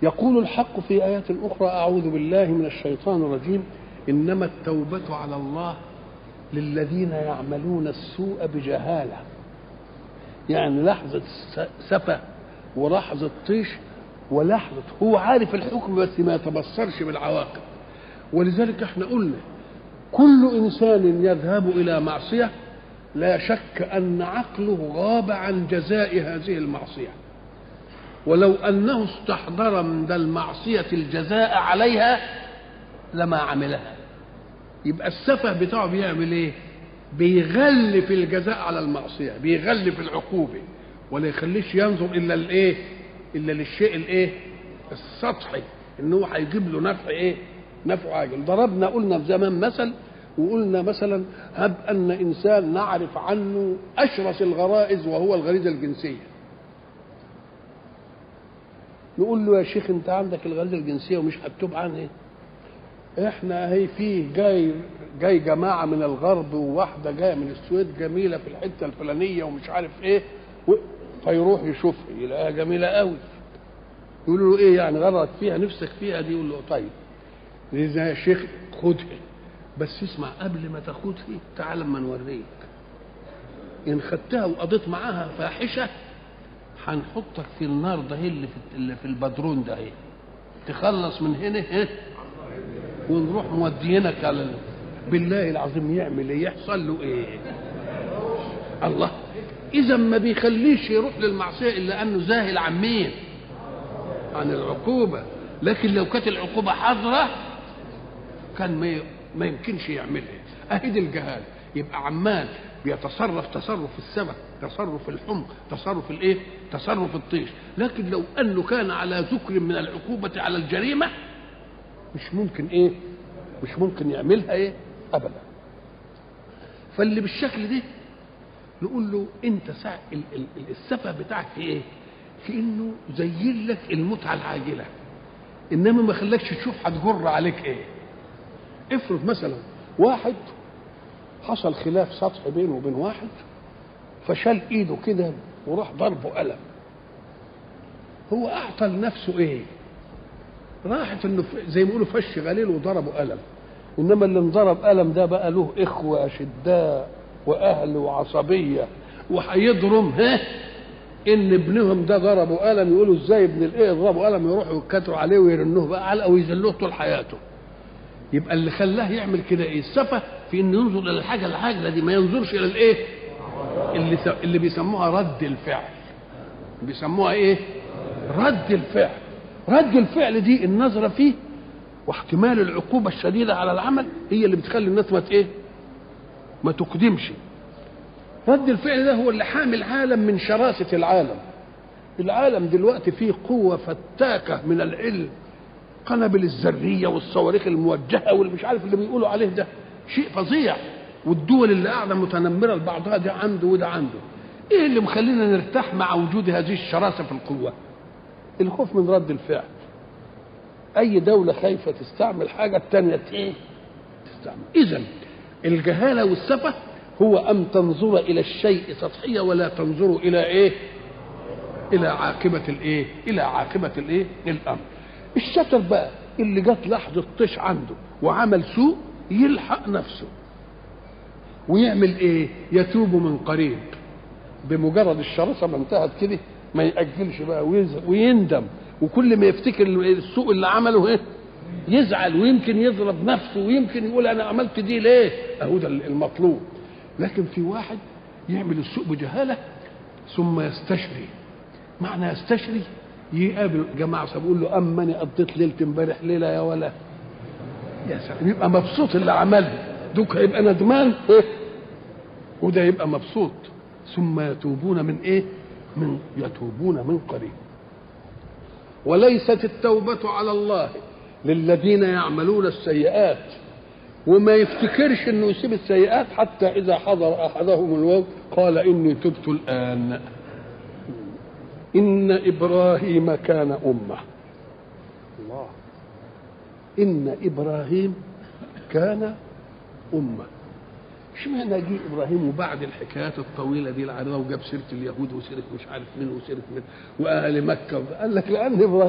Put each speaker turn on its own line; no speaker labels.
يقول الحق في آيات أخرى أعوذ بالله من الشيطان الرجيم إنما التوبة على الله للذين يعملون السوء بجهالة يعني لحظة سفة ولحظة طيش ولحظة هو عارف الحكم بس ما يتبصرش بالعواقب ولذلك احنا قلنا كل إنسان يذهب إلى معصية لا شك أن عقله غاب عن جزاء هذه المعصية ولو أنه استحضر من المعصية الجزاء عليها لما عملها يبقى السفه بتاعه بيعمل ايه بيغلف الجزاء على المعصيه بيغلف العقوبه ولا يخليش ينظر الا الايه الا للشيء الايه السطحي ان هو هيجيب له نفع ايه نفع عاجل ضربنا قلنا في زمان مثل وقلنا مثلا هب ان انسان نعرف عنه اشرس الغرائز وهو الغريزه الجنسيه نقول له يا شيخ انت عندك الغريزه الجنسيه ومش هتتوب عنها ايه احنا هي فيه جاي جاي جماعه من الغرب وواحده جايه من السويد جميله في الحته الفلانيه ومش عارف ايه و... فيروح يشوفها يلاقيها جميله قوي يقول له ايه يعني غرت فيها نفسك فيها دي يقول له طيب لذا يا شيخ خدها بس اسمع قبل ما تاخدها تعال اما نوريك ان خدتها وقضيت معاها فاحشه هنحطك في النار ده اللي في اللي في البدرون ده اهي تخلص من هنا ها ونروح مودينك على ال... بالله العظيم يعمل ايه يحصل له ايه الله اذا ما بيخليش يروح للمعصيه الا انه زاهل عن مين عن العقوبه لكن لو كانت العقوبه حاضره كان ما ما يمكنش يعملها اهي دي الجهاله يبقى عمال بيتصرف تصرف السمك تصرف الحمق تصرف الايه تصرف الطيش لكن لو انه كان على ذكر من العقوبه على الجريمه مش ممكن ايه مش ممكن يعملها ايه ابدا فاللي بالشكل ده نقول له انت ساعة السفه بتاعك في ايه في انه زين لك المتعه العاجله انما ما خلاكش تشوف هتجر عليك ايه افرض مثلا واحد حصل خلاف سطحي بينه وبين واحد فشال ايده كده وراح ضربه قلم هو اعطى لنفسه ايه راحت انه زي ما بيقولوا فش غليل وضربه قلم انما اللي انضرب قلم ده بقى له اخوه اشداء واهل وعصبيه وهيضرم ها ان ابنهم ده ضربه قلم يقولوا ازاي ابن الايه ضربه قلم يروحوا يتكتروا عليه ويرنوه بقى علقه ويذلوه طول حياته يبقى اللي خلاه يعمل كده ايه السفه في انه ينظر الى الحاجه العاجله دي ما ينظرش الى الايه اللي اللي بيسموها رد الفعل بيسموها ايه رد الفعل رد الفعل دي النظره فيه واحتمال العقوبه الشديده على العمل هي اللي بتخلي الناس ما ايه ما تقدمش رد الفعل ده هو اللي حامي العالم من شراسه العالم العالم دلوقتي فيه قوه فتاكه من العلم قنابل الذريه والصواريخ الموجهه واللي مش عارف اللي بيقولوا عليه ده شيء فظيع والدول اللي قاعده متنمره لبعضها ده عنده وده عنده ايه اللي مخلينا نرتاح مع وجود هذه الشراسه في القوه الخوف من رد الفعل اي دوله خايفه تستعمل حاجه الثانيه ايه تستعمل اذا الجهاله والسفه هو ان تنظر الى الشيء سطحيا ولا تنظر الى ايه الى عاقبه الايه الى عاقبه الايه الامر الشطر بقى اللي جت لحظه طش عنده وعمل سوء يلحق نفسه ويعمل ايه يتوب من قريب بمجرد الشراسه ما انتهت كده ما يأجلش بقى ويندم وكل ما يفتكر السوء اللي عمله ايه يزعل ويمكن يضرب نفسه ويمكن يقول انا عملت دي ليه اهو ده المطلوب لكن في واحد يعمل السوء بجهاله ثم يستشري معنى يستشري يقابل جماعه بيقول له اما انا قضيت ليله امبارح ليله يا ولا يا سلام يبقى مبسوط اللي عمله دوك هيبقى ندمان إيه؟ وده يبقى مبسوط ثم يتوبون من ايه من يتوبون من قريب وليست التوبة على الله للذين يعملون السيئات وما يفتكرش انه يسيب السيئات حتى اذا حضر احدهم الموت قال اني تبت الان ان ابراهيم كان امه الله ان ابراهيم كان امه اشمعنى جه ابراهيم وبعد الحكايات الطويله دي العريضه وجاب سيره اليهود وسيره مش عارف مين وسيره مين واهل مكه قال لك لان ابراهيم